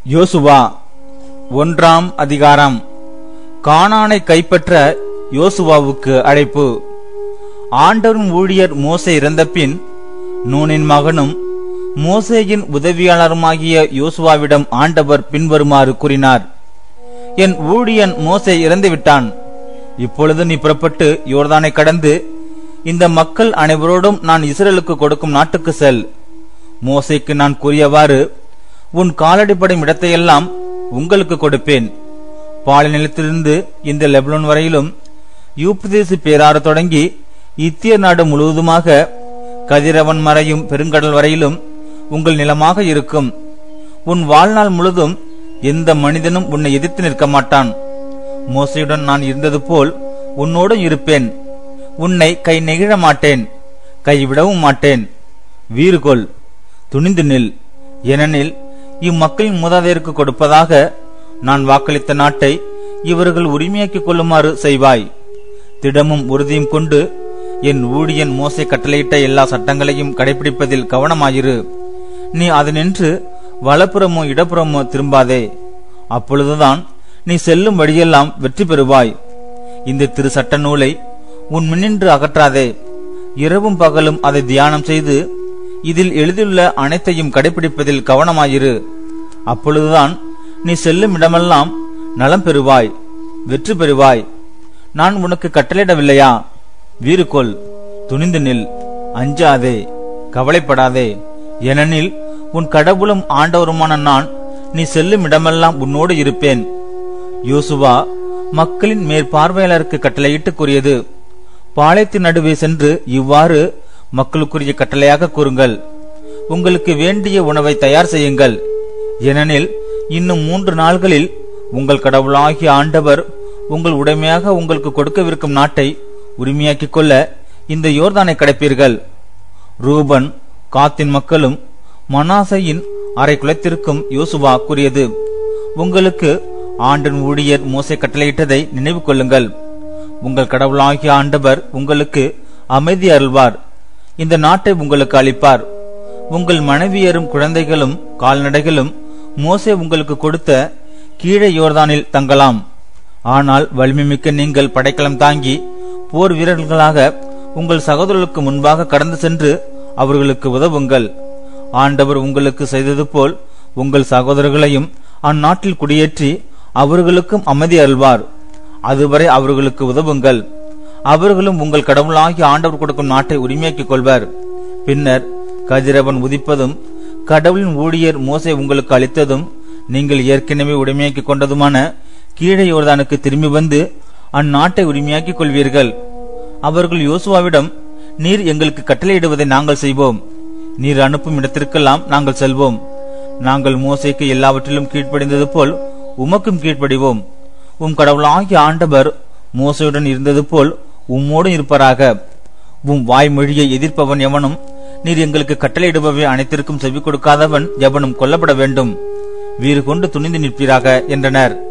யோசுவா ஒன்றாம் அதிகாரம் கானானை கைப்பற்ற யோசுவாவுக்கு அழைப்பு ஆண்டவரின் ஊழியர் மோசே இறந்தபின் நூனின் மகனும் மோசேயின் உதவியாளருமாகிய யோசுவாவிடம் ஆண்டவர் பின்வருமாறு கூறினார் என் ஊழியன் மோசே இறந்துவிட்டான் இப்பொழுது நீ புறப்பட்டு யோர்தானை கடந்து இந்த மக்கள் அனைவரோடும் நான் இஸ்ரேலுக்கு கொடுக்கும் நாட்டுக்கு செல் மோசேக்கு நான் கூறியவாறு உன் காலடிப்படும் இடத்தையெல்லாம் உங்களுக்கு கொடுப்பேன் பாலை நிலத்திலிருந்து இந்த லெபனோன் வரையிலும் யூப்ரதேசு பேராறு தொடங்கி இத்திய நாடு முழுவதுமாக கதிரவன் மறையும் பெருங்கடல் வரையிலும் உங்கள் நிலமாக இருக்கும் உன் வாழ்நாள் முழுதும் எந்த மனிதனும் உன்னை எதிர்த்து நிற்க மாட்டான் மோசையுடன் நான் இருந்தது போல் உன்னோடும் இருப்பேன் உன்னை கை நெகிழ மாட்டேன் கைவிடவும் மாட்டேன் வீறு கொள் துணிந்து நில் ஏனெனில் இம்மக்களின் மூதாதையருக்கு கொடுப்பதாக நான் வாக்களித்த நாட்டை இவர்கள் உரிமையாக்கிக் கொள்ளுமாறு செய்வாய் திடமும் உறுதியும் கொண்டு என் ஊழியன் மோசை கட்டளையிட்ட எல்லா சட்டங்களையும் கடைபிடிப்பதில் கவனமாயிரு நீ அதனின்று வலப்புறமோ இடப்புறமோ திரும்பாதே அப்பொழுதுதான் நீ செல்லும் வழியெல்லாம் வெற்றி பெறுவாய் இந்த திரு சட்ட நூலை உன் மின்னின்று அகற்றாதே இரவும் பகலும் அதை தியானம் செய்து இதில் எழுதியுள்ள அனைத்தையும் கடைபிடிப்பதில் கவனமாயிரு அப்பொழுதுதான் நீ செல்லும் இடமெல்லாம் நலம் பெறுவாய் வெற்றி பெறுவாய் நான் உனக்கு கட்டளையிடவில்லையா வீறுகொள் துணிந்து நில் அஞ்சாதே கவலைப்படாதே ஏனெனில் உன் கடவுளும் ஆண்டவருமான நான் நீ செல்லும் இடமெல்லாம் உன்னோடு இருப்பேன் யோசுவா மக்களின் மேற்பார்வையாளருக்கு கட்டளையிட்டு கூறியது பாளையத்தின் நடுவே சென்று இவ்வாறு மக்களுக்குரிய கட்டளையாக கூறுங்கள் உங்களுக்கு வேண்டிய உணவை தயார் செய்யுங்கள் ஏனெனில் இன்னும் மூன்று நாள்களில் உங்கள் கடவுளாகிய ஆண்டவர் உங்கள் உடைமையாக உங்களுக்கு கொடுக்கவிருக்கும் நாட்டை உரிமையாக்கிக் கொள்ள இந்த யோர்தானை கிடைப்பீர்கள் ரூபன் காத்தின் மக்களும் மனாசையின் அரை குலத்திற்கும் யோசுவா கூறியது உங்களுக்கு ஆண்டின் ஊழியர் மோசை கட்டளையிட்டதை நினைவு கொள்ளுங்கள் உங்கள் கடவுளாகிய ஆண்டவர் உங்களுக்கு அமைதி அருள்வார் இந்த நாட்டை உங்களுக்கு அளிப்பார் உங்கள் மனைவியரும் குழந்தைகளும் கால்நடைகளும் மோசே உங்களுக்கு கொடுத்த கீழே யோர்தானில் தங்கலாம் ஆனால் வலிமைமிக்க நீங்கள் படைக்கலம் தாங்கி போர் வீரர்களாக உங்கள் சகோதரர்களுக்கு முன்பாக கடந்து சென்று அவர்களுக்கு உதவுங்கள் ஆண்டவர் உங்களுக்கு செய்தது போல் உங்கள் சகோதரர்களையும் அந்நாட்டில் குடியேற்றி அவர்களுக்கும் அமைதி அருள்வார் அதுவரை அவர்களுக்கு உதவுங்கள் அவர்களும் உங்கள் கடவுளாகி ஆண்டவர் கொடுக்கும் நாட்டை உரிமையாக்கிக் கொள்வர் பின்னர் கதிரவன் உதிப்பதும் கடவுளின் ஊழியர் மோசை உங்களுக்கு அளித்ததும் நீங்கள் ஏற்கனவே உரிமையாக்கிக் கொண்டதுமான கீழே யோர்தானுக்கு திரும்பி வந்து அந்நாட்டை உரிமையாக்கிக் கொள்வீர்கள் அவர்கள் யோசுவாவிடம் நீர் எங்களுக்கு கட்டளையிடுவதை நாங்கள் செய்வோம் நீர் அனுப்பும் இடத்திற்கெல்லாம் நாங்கள் செல்வோம் நாங்கள் மோசைக்கு எல்லாவற்றிலும் கீழ்ப்படிந்தது போல் உமக்கும் கீழ்ப்படிவோம் உம் கடவுளாகிய ஆண்டவர் மோசையுடன் இருந்தது போல் உம்மோடும் இருப்பராக உம் வாய்மொழியை எதிர்ப்பவன் எவனும் நீர் எங்களுக்கு கட்டளையிடுபவை அனைத்திற்கும் செவி கொடுக்காதவன் எவனும் கொல்லப்பட வேண்டும் வீறு கொண்டு துணிந்து நிற்பீராக என்றனர்